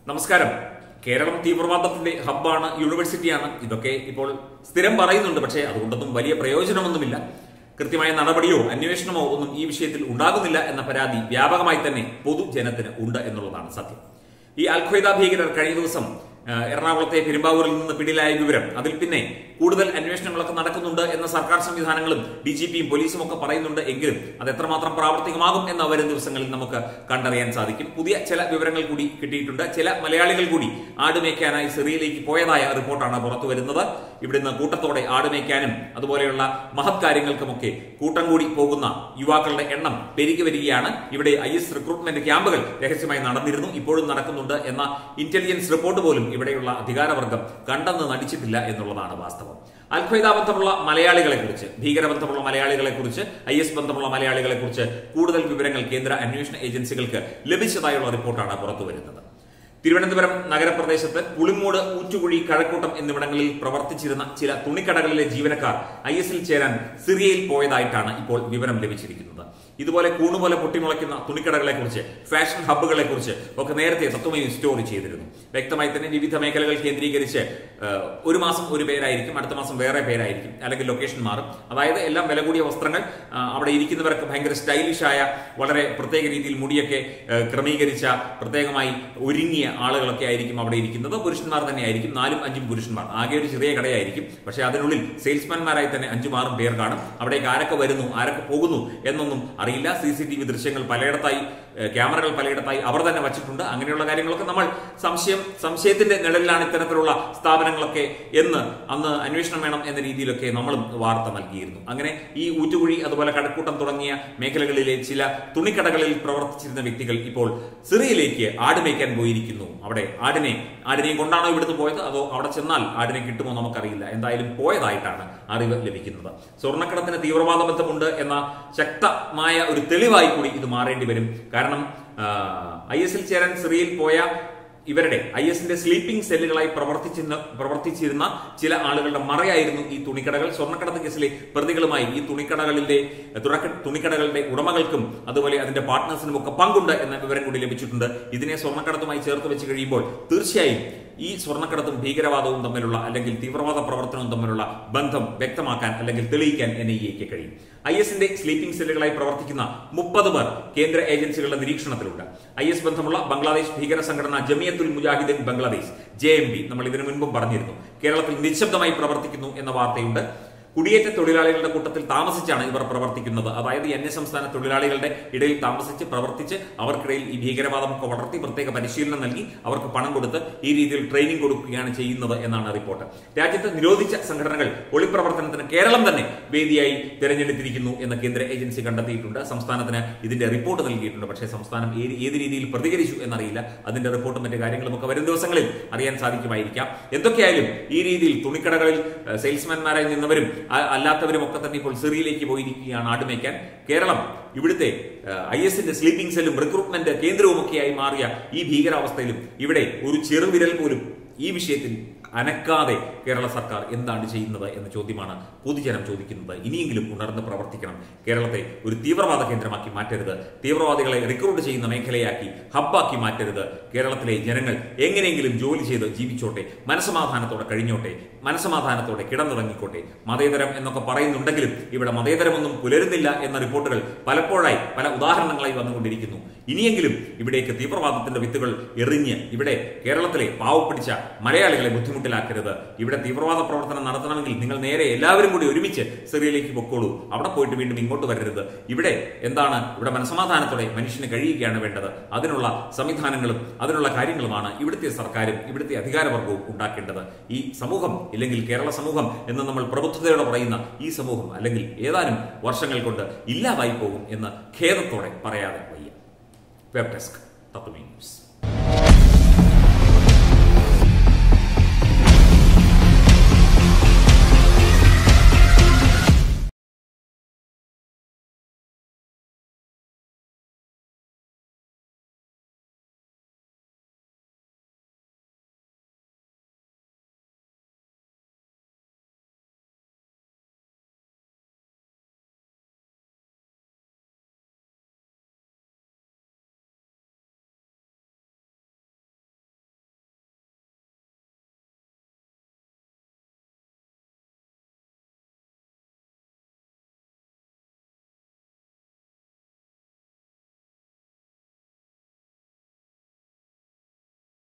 നമസ്കാരം കേരളം തീവ്രവാദത്തിന്റെ ഹബ്ബാണ് യൂണിവേഴ്സിറ്റിയാണ് ഇതൊക്കെ ഇപ്പോൾ സ്ഥിരം പറയുന്നുണ്ട് പക്ഷേ അതുകൊണ്ടൊന്നും വലിയ പ്രയോജനമൊന്നുമില്ല കൃത്യമായ നടപടിയോ അന്വേഷണമോ ഒന്നും ഈ വിഷയത്തിൽ ഉണ്ടാകുന്നില്ല എന്ന പരാതി വ്യാപകമായി തന്നെ പൊതുജനത്തിന് ഉണ്ട് എന്നുള്ളതാണ് സത്യം ഈ അൽഖ്വയ്ദ ഭീകരർ കഴിഞ്ഞ ദിവസം ആ, എറണാകുളത്തെ പെരുമ്പാവൂരിൽ നിന്ന് പിടിയിലായ വിവരം അതിൽ പിന്നെ കൂടുതൽ അന്വേഷണങ്ങളൊക്കെ നടക്കുന്നുണ്ട് എന്ന സർക്കാർ സംവിധാനങ്ങളും ഡി ജി പിയും പോലീസും ഒക്കെ പറയുന്നുണ്ട് എങ്കിലും അത് എത്രമാത്രം പ്രാവർത്തികമാകും എന്ന വരും ദിവസങ്ങളിൽ നമുക്ക് കണ്ടറിയാൻ സാധിക്കും പുതിയ ചില വിവരങ്ങൾ കൂടി കിട്ടിയിട്ടുണ്ട് ചില മലയാളികൾ കൂടി ആട് മേയ്ക്കാനായി സിറിയയിലേക്ക് പോയതായ റിപ്പോർട്ടാണ് പുറത്തു വരുന്നത് ഇവിടുന്ന് കൂട്ടത്തോടെ ആട് മേയ്ക്കാനും അതുപോലെയുള്ള മഹത് കാര്യങ്ങൾക്കുമൊക്കെ കൂട്ടം കൂടി പോകുന്ന യുവാക്കളുടെ എണ്ണം പെരുകി വരികയാണ് ഇവിടെ ഐ എസ് റിക്രൂട്ട്മെന്റ് ക്യാമ്പുകൾ രഹസ്യമായി നടന്നിരുന്നു ഇപ്പോഴും നടക്കുന്നുണ്ട് എന്ന ഇന്റലിജൻസ് റിപ്പോർട്ട് പോലും ഇവിടെയുള്ള അധികാരവർഗം കണ്ടെന്ന് നടിച്ചിട്ടില്ല എന്നുള്ളതാണ് വാസ്തവം അൽഖ്വയ്ദ ബന്ധമുള്ള മലയാളികളെ കുറിച്ച് ഭീകരബന്ധമുള്ള മലയാളികളെ കുറിച്ച് ഐ എസ് ബന്ധമുള്ള മലയാളികളെ കുറിച്ച് കൂടുതൽ വിവരങ്ങൾ കേന്ദ്ര അന്വേഷണ ഏജൻസികൾക്ക് ലഭിച്ചതായുള്ള റിപ്പോർട്ടാണ് പുറത്തുവരുന്നത് തിരുവനന്തപുരം നഗരപ്രദേശത്ത് പുളിമൂട് ഊറ്റുകുഴി കഴക്കൂട്ടം എന്നിവിടങ്ങളിൽ പ്രവർത്തിച്ചിരുന്ന ചില തുണിക്കടകളിലെ ജീവനക്കാർ ഐ എസിൽ ചേരാൻ സിറിയയിൽ പോയതായിട്ടാണ് ഇപ്പോൾ വിവരം ലഭിച്ചിരിക്കുന്നത് ഇതുപോലെ കൂണുപോലെ പൊട്ടിമുളയ്ക്കുന്ന തുണിക്കടകളെ കുറിച്ച് ഫാഷൻ ഹബ്ബുകളെ കുറിച്ച് ഒക്കെ നേരത്തെ തത്വമയും സ്റ്റോറി ചെയ്തിരുന്നു വ്യക്തമായി തന്നെ വിവിധ മേഖലകൾ കേന്ദ്രീകരിച്ച് ഏഹ്, ഒരു മാസം ഒരു പേരായിരിക്കും അടുത്ത മാസം വേറെ പേരായിരിക്കും അല്ലെങ്കിൽ ലൊക്കേഷൻ മാറും അതായത് എല്ലാം വില കൂടിയ വസ്ത്രങ്ങൾ ആ, അവിടെ ഇരിക്കുന്നവരൊക്കെ ഭയങ്കര സ്റ്റൈലിഷ് ആയ വളരെ പ്രത്യേക രീതിയിൽ മുടിയൊക്കെ ഏഹ്, ക്രമീകരിച്ച പ്രത്യേകമായി ഒരുങ്ങിയ ആളുകളൊക്കെ ആയിരിക്കും അവിടെ ഇരിക്കുന്നത് പുരുഷന്മാർ തന്നെ ആയിരിക്കും നാലും അഞ്ചും പുരുഷന്മാർ ആകെ ഒരു ചെറിയ കടയായിരിക്കും പക്ഷെ അതിനുള്ളിൽ സെയിൽസ്മാൻമാരായി തന്നെ അഞ്ചും ആറും പേർ കാണും അവിടേക്ക് ആരൊക്കെ വരുന്നു ആരൊക്കെ പോകുന്നു എന്നൊന്നും അറിയില്ല സി സി ടി വി ദൃശ്യങ്ങൾ പലയിടത്തായി ഏഹ്, ക്യാമറകൾ പലയിടത്തായി അവർ തന്നെ വച്ചിട്ടുണ്ട് അങ്ങനെയുള്ള കാര്യങ്ങളൊക്കെ നമ്മൾ സംശയം സംശയത്തിന്റെ നിഴലിലാണ് ഇത്തരത്തിലുള്ള സ്ഥാപനങ്ങളൊക്കെ എന്ന് അന്ന് അന്വേഷണം വേണം എന്ന രീതിയിലൊക്കെ നമ്മളും വാർത്ത നൽകിയിരുന്നു അങ്ങനെ ഈ ഊറ്റുകുഴി അതുപോലെ കടക്കൂട്ടം തുടങ്ങിയ മേഖലകളിലെ ചില തുണിക്കടകളിൽ പ്രവർത്തിച്ചിരുന്ന വ്യക്തികൾ ഇപ്പോൾ സിറിയയിലേക്ക് ആട് മേയ്ക്കാൻ പോയിരിക്കുന്നു അവിടെ ആടിനെ ആടിനെയും കൊണ്ടാണോ ഇവിടുന്ന് പോയത് അതോ അവിടെ ചെന്നാൽ ആടിനെ കിട്ടുമോ നമുക്കറിയില്ല എന്തായാലും പോയതായിട്ടാണ് അറിവ് ലഭിക്കുന്നത് സ്വർണ്ണക്കടത്തിന് തീവ്രവാദ ബന്ധമുണ്ട് എന്ന ശക്തമായ ഒരു തെളിവായി കൂടി ഇത് മാറേണ്ടി വരും കാരണം ഐ എസിൽ ചേരാൻ സിറിയയിൽ പോയ ഇവരുടെ ഐ എസിന്റെ സ്ലീപ്പിംഗ് സെല്ലുകളായി പ്രവർത്തിച്ചിരുന്ന പ്രവർത്തിച്ചിരുന്ന ചില ആളുകളുടെ മറയായിരുന്നു ഈ തുണിക്കടകൾ സ്വർണ്ണക്കടത്ത് കേസിലെ പ്രതികളുമായി ഈ തുണിക്കടകളിലെ തുറക്ക തുണിക്കടകളുടെ ഉടമകൾക്കും അതുപോലെ അതിന്റെ പാർട്ട്നേഴ്സിനും ഒക്കെ പങ്കുണ്ട് എന്ന വിവരം കൂടി ലഭിച്ചിട്ടുണ്ട് ഇതിനെ സ്വർണ്ണക്കടത്തുമായി ചേർത്ത് വെച്ച് കഴിയുമ്പോൾ തീർച്ചയായും ഈ സ്വർണ്ണക്കടത്തും ഭീകരവാദവും തമ്മിലുള്ള അല്ലെങ്കിൽ തീവ്രവാദ പ്രവർത്തനവും തമ്മിലുള്ള ബന്ധം വ്യക്തമാക്കാൻ അല്ലെങ്കിൽ തെളിയിക്കാൻ എൻ ഐ എക്ക് കഴിയും ഐ എസിന്റെ സ്ലീപ്പിംഗ് സെല്ലുകളായി പ്രവർത്തിക്കുന്ന മുപ്പത് പേർ കേന്ദ്ര ഏജൻസികളുടെ നിരീക്ഷണത്തിലുണ്ട് ഐ എസ് ബന്ധമുള്ള ബംഗ്ലാദേശ് ഭീകര സംഘടന Jamiatul Mujahideen Bangladesh J M B നമ്മൾ ഇതിനു മുൻപും പറഞ്ഞിരുന്നു കേരളത്തിൽ നിശബ്ദമായി പ്രവർത്തിക്കുന്നു എന്ന വാർത്തയുണ്ട് കുടിയേറ്റ തൊഴിലാളികളുടെ കൂട്ടത്തിൽ താമസിച്ചാണ് ഇവർ പ്രവർത്തിക്കുന്നത് അതായത് ഈ അന്യസംസ്ഥാന തൊഴിലാളികളുടെ ഇടയിൽ താമസിച്ച് പ്രവർത്തിച്ച് അവർക്കിടയിൽ ഈ ഭീകരവാദമൊക്കെ വളർത്തി പ്രത്യേക പരിശീലനം നൽകി അവർക്ക് പണം കൊടുത്ത് ഈ രീതിയിൽ ട്രെയിനിങ് കൊടുക്കുകയാണ് ചെയ്യുന്നത് എന്നാണ് റിപ്പോർട്ട് രാജ്യത്ത് നിരോധിച്ച സംഘടനകൾ ഒളിപ്രവർത്തനത്തിന് കേരളം തന്നെ വേദിയായി തിരഞ്ഞെടുത്തിരിക്കുന്നു എന്ന് കേന്ദ്ര ഏജൻസി കണ്ടെത്തിയിട്ടുണ്ട് സംസ്ഥാനത്തിന് ഇതിന്റെ റിപ്പോർട്ട് നൽകിയിട്ടുണ്ട് പക്ഷേ സംസ്ഥാനം ഏത് ഏത് രീതിയിൽ പ്രതികരിച്ചു എന്നറിയില്ല അതിന്റെ റിപ്പോർട്ടും മറ്റു കാര്യങ്ങളും ഒക്കെ വരും ദിവസങ്ങളിൽ അറിയാൻ സാധിക്കുമായിരിക്കാം എന്തൊക്കെയായാലും ഈ രീതിയിൽ തുണിക്കടകളിൽ ഏഹ്, സെയിൽസ്മാൻമാരായി നിന്നവരും അ- അല്ലാത്തവരും ഒക്കെ തന്നെ ഇപ്പോൾ സിറിയയിലേക്ക് പോയിരിക്കുകയാണ് ആടുമേക്കാൻ കേരളം ഇവിടുത്തെ ഐ എസിന്റെ സ്ലീപ്പിംഗ് സെല്ലും റിക്രൂട്ട്മെന്റ് കേന്ദ്രവുമൊക്കെയായി മാറിയ ഈ ഭീകരാവസ്ഥയിലും ഇവിടെ ഒരു ചെറുവിരൽ പോലും ഈ വിഷയത്തിൽ അനക്കാതെ കേരള സർക്കാർ എന്താണ് ചെയ്യുന്നത് എന്ന ചോദ്യമാണ് പൊതുജനം ചോദിക്കുന്നത് ഇനിയെങ്കിലും ഉണർന്ന് പ്രവർത്തിക്കണം കേരളത്തെ ഒരു തീവ്രവാദ കേന്ദ്രമാക്കി മാറ്റരുത് തീവ്രവാദികളെ റിക്രൂട്ട് ചെയ്യുന്ന മേഖലയാക്കി ഹബ്ബാക്കി മാറ്റരുത് കേരളത്തിലെ ജനങ്ങൾ എങ്ങനെയെങ്കിലും ജോലി ചെയ്ത് ജീവിച്ചോട്ടെ മനസമാധാനത്തോടെ കഴിഞ്ഞോട്ടെ മനസമാധാനത്തോടെ കിടന്നുറങ്ങിക്കോട്ടെ മതേതരം എന്നൊക്കെ പറയുന്നുണ്ടെങ്കിലും ഇവിടെ മതേതരമൊന്നും പുലരുന്നില്ല എന്ന റിപ്പോർട്ടുകൾ പലപ്പോഴായി പല ഉദാഹരണങ്ങളായി വന്നുകൊണ്ടിരിക്കുന്നു ഇനിയെങ്കിലും ഇവിടേക്ക് തീവ്രവാദത്തിന്റെ വിത്തുകൾ എറിഞ്ഞ് ഇവിടെ കേരളത്തിലെ പാവപ്പിടിച്ച മലയാളികളെ ബുദ്ധിമുട്ടിലാക്കരുത് ഇവിടെ തീവ്രവാദ പ്രവർത്തനം നടത്തണമെങ്കിൽ നിങ്ങൾ നേരെ എല്ലാവരും കൂടി ഒരുമിച്ച് സിറിയയിലേക്ക് പൊക്കോളൂ അവിടെ പോയിട്ട് വീണ്ടും ഇങ്ങോട്ട് വരരുത് ഇവിടെ എന്താണ് ഇവിടെ മനസമാധാനത്തോടെ മനുഷ്യന് കഴിയുകയാണ് വേണ്ടത് അതിനുള്ള സംവിധാനങ്ങളും അതിനുള്ള കാര്യങ്ങളുമാണ് ഇവിടുത്തെ സർക്കാരും ഇവിടുത്തെ അധികാരവർഗവും ഉണ്ടാക്കേണ്ടത് ഈ സമൂഹം ഇല്ലെങ്കിൽ കേരള സമൂഹം എന്ന് നമ്മൾ പ്രബുദ്ധതയോടെ പറയുന്ന ഈ സമൂഹം അല്ലെങ്കിൽ ഏതാനും വർഷങ്ങൾ കൊണ്ട് ഇല്ലാതായി പോകും എന്ന് ഖേദത്തോടെ പറയാതെ വയ്യ വെബ് ഡെസ്ക് തത്വമേ ന്യൂസ്